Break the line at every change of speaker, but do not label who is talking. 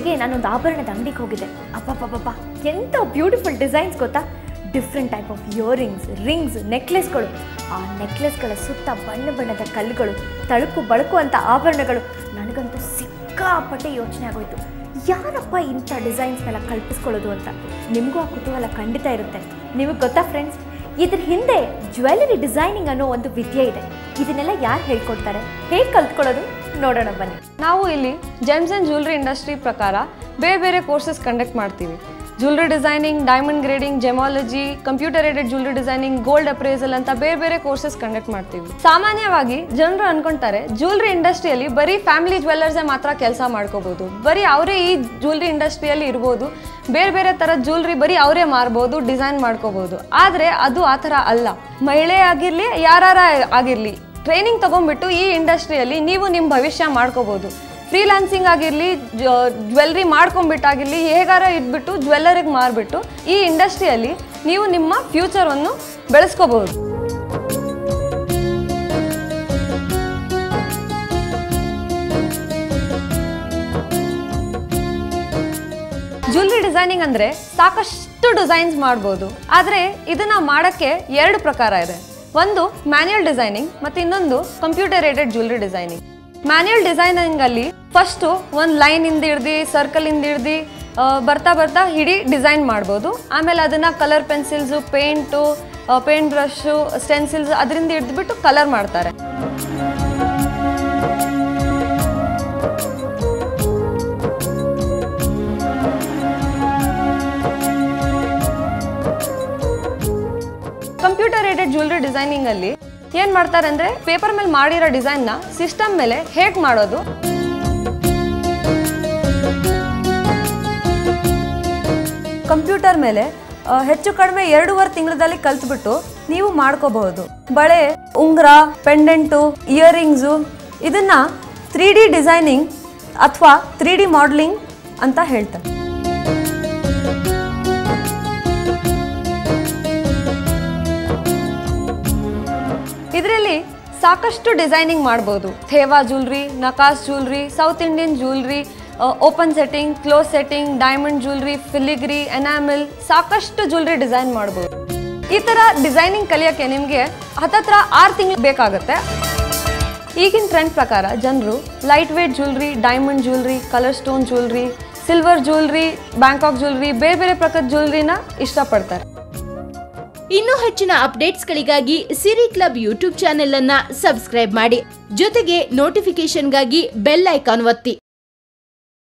ಇತ್ತೀಚೆಗೆ ನಾನೊಂದು ಆಭರಣದ ಅಂಗಡಿಗೆ ಹೋಗಿದ್ದೆ ಅಪ್ಪಪ್ಪಪ್ಪ ಎಂಥ ಬ್ಯೂಟಿಫುಲ್ ಡಿಸೈನ್ಸ್ ಗೊತ್ತಾ different type of earrings rings ನೆಕ್ಲೆಸ್ಗಳು ಆ ನೆಕ್ಲೆಸ್ಗಳ ಸುತ್ತ ಬಣ್ಣ ಬಣ್ಣದ ಕಲ್ಲುಗಳು ತಳುಕು ಬಳಕು ಅಂತ ಆಭರಣಗಳು ನನಗಂತೂ ಸಿಕ್ಕಾಪಟ್ಟೆ ಯೋಚನೆ ಆಗೋಯ್ತು ಯಾರಪ್ಪ ಇಂಥ ಡಿಸೈನ್ಸ್ನೆಲ್ಲ ಕಲ್ಪಿಸ್ಕೊಳ್ಳೋದು ಅಂತ ನಿಮಗೂ ಆ ಕುತೂಹಲ ಖಂಡಿತ ಇರುತ್ತೆ ನಿಮಗೆ ಗೊತ್ತಾ ಫ್ರೆಂಡ್ಸ್ ಇದ್ರ ಹಿಂದೆ ಜ್ಯುವೆಲರಿ ಡಿಸೈನಿಂಗ್ ಅನ್ನೋ ಒಂದು ವಿದ್ಯೆ ಇದೆ ಇದನ್ನೆಲ್ಲ ಯಾರು ಹೇಳ್ಕೊಡ್ತಾರೆ ಹೇಗೆ ಕಲ್ತ್ಕೊಳ್ಳೋದು ನೋಡೋಣ ಬನ್ನಿ
ನಾವು ಇಲ್ಲಿ ಜೆಮ್ಸ್ ಆ್ಯಂಡ್ ಜ್ಯುವೆಲ್ರಿ ಇಂಡಸ್ಟ್ರಿ ಪ್ರಕಾರ ಬೇರೆ ಬೇರೆ ಕೋರ್ಸಸ್ ಕಂಡಕ್ಟ್ ಮಾಡ್ತೀವಿ jewellery designing diamond grading gemmology computer aided jewellery designing gold appraisal ಅಂತ ಬೇರೆ ಬೇರೆ ಕೋರ್ಸಸ್ ಕಂಡಕ್ಟ್ ಮಾಡ್ತೀವಿ ಸಾಮಾನ್ಯವಾಗಿ ಜನರು ಅನ್ಕೊಂತಾರೆ ಜ್ಯುವೆಲ್ರಿ ಇಂಡಸ್ಟ್ರಿಯಲ್ಲಿ ಬರೀ ಫ್ಯಾಮಿಲಿ ಜ್ಯುವೆಲ್ಲರ್ಸೇ ಮಾತ್ರ ಕೆಲಸ ಮಾಡ್ಕೋಬಹುದು ಬರೀ ಅವರೇ ಈ ಜ್ಯುವೆಲ್ರಿ ಇಂಡಸ್ಟ್ರಿಯಲ್ಲಿ ಇರ್ಬೋದು ಬೇರೆ ಬೇರೆ ಥರದ ಜ್ಯುವೆಲ್ರಿ ಬರೀ ಅವರೇ ಮಾರ್ಬೋದು ಡಿಸೈನ್ ಮಾಡ್ಕೋಬಹುದು ಆದರೆ ಅದು ಆ ಥರ ಅಲ್ಲ ಮಹಿಳೆ ಆಗಿರಲಿ ಯಾರಾರ ಆಗಿರಲಿ ಟ್ರೈನಿಂಗ್ ತಗೊಂಡ್ಬಿಟ್ಟು ಈ ಇಂಡಸ್ಟ್ರಿಯಲ್ಲಿ ನೀವು ನಿಮ್ಮ ಭವಿಷ್ಯ ಮಾಡ್ಕೋಬೋದು ಫ್ರೀಲಾನ್ಸಿಂಗ್ ಆಗಿರಲಿ ಜ್ಯುವೆಲ್ರಿ ಮಾಡ್ಕೊಂಡ್ಬಿಟ್ಟಾಗಿರಲಿ ಹೇಗಾರ ಇಟ್ಬಿಟ್ಟು ಜ್ಯುವೆಲ್ಲರಿಗೆ ಮಾರ್ಬಿಟ್ಟು ಈ ಇಂಡಸ್ಟ್ರಿಯಲ್ಲಿ ನೀವು ನಿಮ್ಮ ಫ್ಯೂಚರನ್ನು ಬೆಳೆಸ್ಕೋಬಹುದು ಜ್ಯುವೆಲ್ರಿ ಡಿಸೈನಿಂಗ್ ಅಂದರೆ ಸಾಕಷ್ಟು ಡಿಸೈನ್ಸ್ ಮಾಡ್ಬೋದು ಆದರೆ ಇದನ್ನ ಮಾಡೋಕ್ಕೆ ಎರಡು ಪ್ರಕಾರ ಇದೆ ಒಂದು ಮ್ಯಾನ್ಯಲ್ ಡಿಸೈನಿಂಗ್ ಮತ್ತು ಇನ್ನೊಂದು computer aided jewellery designing manual ಡಿಸೈನಿಂಗಲ್ಲಿ ಫಸ್ಟು ಒಂದು ಲೈನಿಂದ ಹಿಡ್ದು ಸರ್ಕಲಿಂದ ಹಿಡ್ದು ಬರ್ತಾ ಬರ್ತಾ ಇಡೀ ಡಿಸೈನ್ ಮಾಡ್ಬೋದು ಆಮೇಲೆ ಅದನ್ನು colour pencils paint paint brush stencils ಅದರಿಂದ ಹಿಡಿದ್ಬಿಟ್ಟು ಕಲರ್ ಮಾಡ್ತಾರೆ ಕಂಪ್ಯೂಟರ್ ಏಡೆಡ್ ಜ್ಯುವೆಲ್ರಿ ಡಿಸೈನಿಂಗ್ ಅಲ್ಲಿ ಏನ್ ಮಾಡ್ತಾರೆ ಅಂದ್ರೆ ಪೇಪರ್ ಮೇಲೆ ಮಾಡಿರೋ ಡಿಸೈನ್ ನ ಸಿಸ್ಟಮ್ ಮೇಲೆ ಹೇಗ್ ಮಾಡೋದು ಕಂಪ್ಯೂಟರ್ ಮೇಲೆ ಆ, ಹೆಚ್ಚು ಕಡಿಮೆ ಎರಡೂವರೆ ತಿಂಗಳಲ್ಲಿ ಕಲ್ತ್ಬಿಟ್ಟು ನೀವು ಮಾಡ್ಕೋಬಹುದು ಬಳೆ ಉಂಗುರ ಪೆಂಡೆಂಟು ಇಯರಿಂಗ್ಸು ಇದನ್ನ ತ್ರೀ ಡಿ ಡಿಸೈನಿಂಗ್ ಅಥವಾ ತ್ರೀ ಡಿ ಮಾಡಲಿಂಗ್ ಅಂತ ಹೇಳ್ತಾರೆ ಇದರಲ್ಲಿ ಸಾಕಷ್ಟು ಡಿಸೈನಿಂಗ್ ಮಾಡ್ಬೋದು Thewa jewellery nakas jewellery south Indian jewellery open setting close setting diamond jewellery filigree enamel ಸಾಕಷ್ಟು ಜ್ಯುವೆಲ್ರಿ ಡಿಸೈನ್ ಮಾಡ್ಬೋದು ಈ ಥರ ಡಿಸೈನಿಂಗ್ ಕಲಿಯೋಕ್ಕೆ ನಿಮಗೆ ಹತ್ತತ್ರ ಆರು ತಿಂಗಳು ಬೇಕಾಗುತ್ತೆ ಈಗಿನ ಟ್ರೆಂಡ್ ಪ್ರಕಾರ ಜನರು light weight jewellery diamond jewellery colour stone jewellery silver jewellery Bangkok jewellery ಬೇರೆ ಬೇರೆ ಪ್ರಕಾರದ ಜ್ಯುವೆಲ್ರಿನ ಇಷ್ಟಪಡ್ತಾರೆ
ಇನ್ನೂ ಹೆಚ್ಚಿನ ಅಪ್ಡೇಟ್ಸ್ಗಳಿಗಾಗಿ ಸಿರಿ ಕ್ಲಬ್ ಯೂಟ್ಯೂಬ್ ಚಾನೆಲ್ ಅನ್ನ ಸಬ್ಸ್ಕ್ರೈಬ್ ಮಾಡಿ ಜೊತೆಗೆ ನೋಟಿಫಿಕೇಶನ್ಗಾಗಿ ಬೆಲ್ ಐಕಾನ್ ಒತ್ತಿ